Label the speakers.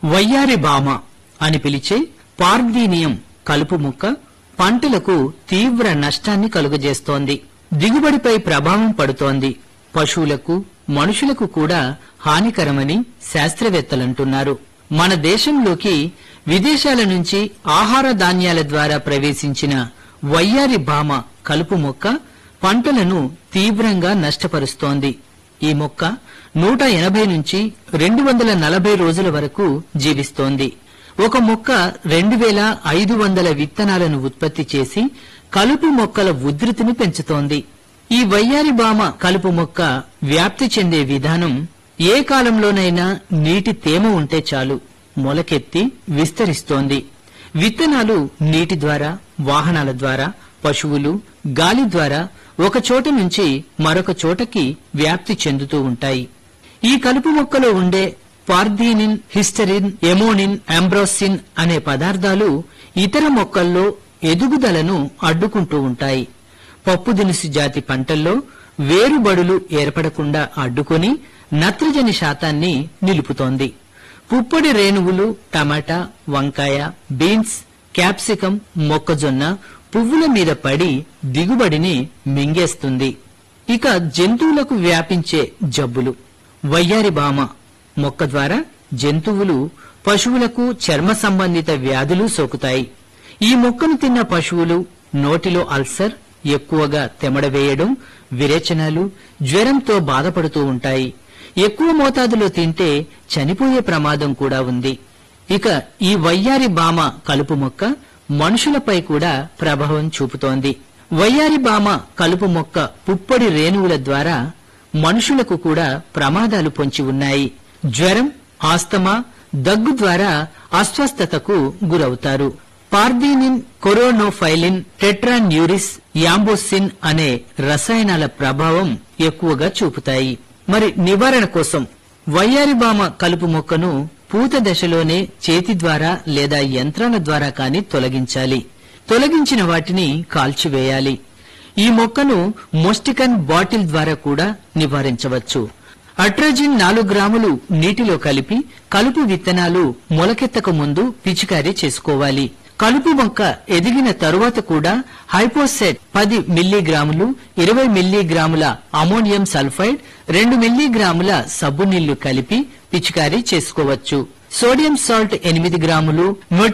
Speaker 1: వయ్యారి బామ అని పిలిచే పార్దీనియం కలుపు మొక్క పంటలకు తీవ్ర నష్టాన్ని కలుగజేస్తోంది దిగుబడిపై ప్రభావం పడుతోంది పశువులకు మనుషులకు కూడా హానికరమని శాస్త్రవేత్తలంటున్నారు మన దేశంలోకి విదేశాల నుంచి ఆహార ధాన్యాల ద్వారా ప్రవేశించిన వయ్యారి భామ కలుపు మొక్క పంటలను తీవ్రంగా నష్టపరుస్తోంది ఈ మొక్క నూట ఎనభై నుంచి రెండు వందల నలభై రోజుల వరకు జీవిస్తోంది ఒక మొక్క రెండు వేల ఐదు వందల విత్తనాలను ఉత్పత్తి చేసి కలుపు మొక్కల ఉధృతిని పెంచుతోంది ఈ వయ్యారి బామ కలుపు మొక్క వ్యాప్తి చెందే విధానం ఏ కాలంలోనైనా నీటి తేమ ఉంటే చాలు మొలకెత్తి విస్తరిస్తోంది విత్తనాలు నీటి ద్వారా వాహనాల ద్వారా పశువులు గాలి ద్వారా ఒక చోట నుంచి మరొక చోటకి వ్యాప్తి చెందుతూ ఉంటాయి ఈ కలుపు మొక్కలో ఉండే పార్దీనిన్ హిస్టరిన్ ఎమోనిన్ అంబ్రోసిన్ అనే పదార్థాలు ఇతర మొక్కల్లో ఎదుగుదలను అడ్డుకుంటూ ఉంటాయి పప్పు దినుసు జాతి పంటల్లో వేరుబడులు ఏర్పడకుండా అడ్డుకొని నత్రజని శాతాన్ని నిలుపుతోంది పుప్పొడి రేణువులు టమాటా వంకాయ బీన్స్ క్యాప్సికం మొక్కజొన్న పువ్వుల మీద పడి దిగుబడిని మింగేస్తుంది ఇక జంతువులకు వ్యాపించే జబ్బులు వయ్యారి బామ మొక్క ద్వారా జంతువులు పశువులకు చర్మ సంబంధిత వ్యాధులు సోకుతాయి ఈ మొక్కను తిన్న పశువులు నోటిలో అల్సర్ ఎక్కువగా తెమడవేయడం విరేచనాలు జ్వరంతో బాధపడుతూ ఉంటాయి ఎక్కువ మోతాదులో తింటే చనిపోయే ప్రమాదం కూడా ఉంది ఇక ఈ వయ్యారి బామ కలుపు మొక్క మనుషులపై కూడా ప్రభావం చూపుతోంది వయ్యారి బామ కలుపు మొక్క పుప్పొడి రేణువుల ద్వారా మనుషులకు కూడా ప్రమాదాలు పొంచి ఉన్నాయి జ్వరం ఆస్తమా దగ్గు ద్వారా అస్వస్థతకు గురవుతారు పార్దీనిన్ కొరోనోఫైలిన్ టెట్రాన్యూరిస్ యాంబోసిన్ అనే రసాయనాల ప్రభావం ఎక్కువగా చూపుతాయి మరి నివారణ కోసం వయ్యారిబామ కలుపు మొక్కను పూత దశలోనే చేతి ద్వారా లేదా యంత్రాల ద్వారా కాని తొలగించాలి తొలగించిన వాటిని కాల్చివేయాలి ఈ మొక్కను మొస్టికన్ బాటిల్ ద్వారా కూడా నివారించవచ్చు అట్రాజిన్ నాలుగు గ్రాములు నీటిలో కలిపి కలుపు విత్తనాలు మొలకెత్తక ముందు పిచికారీ చేసుకోవాలి కలుపు మొక్క ఎదిగిన తరువాత కూడా హైపోసెట్ పది మిల్లీగ్రాములు ఇరవై మిల్లీగ్రాముల అమోనియం సల్ఫైడ్ రెండు మిల్లీగ్రాముల సబ్బు నీళ్లు కలిపి పిచికారీ చేసుకోవచ్చు సోడియం సాల్ట్ ఎనిమిది గ్రాములు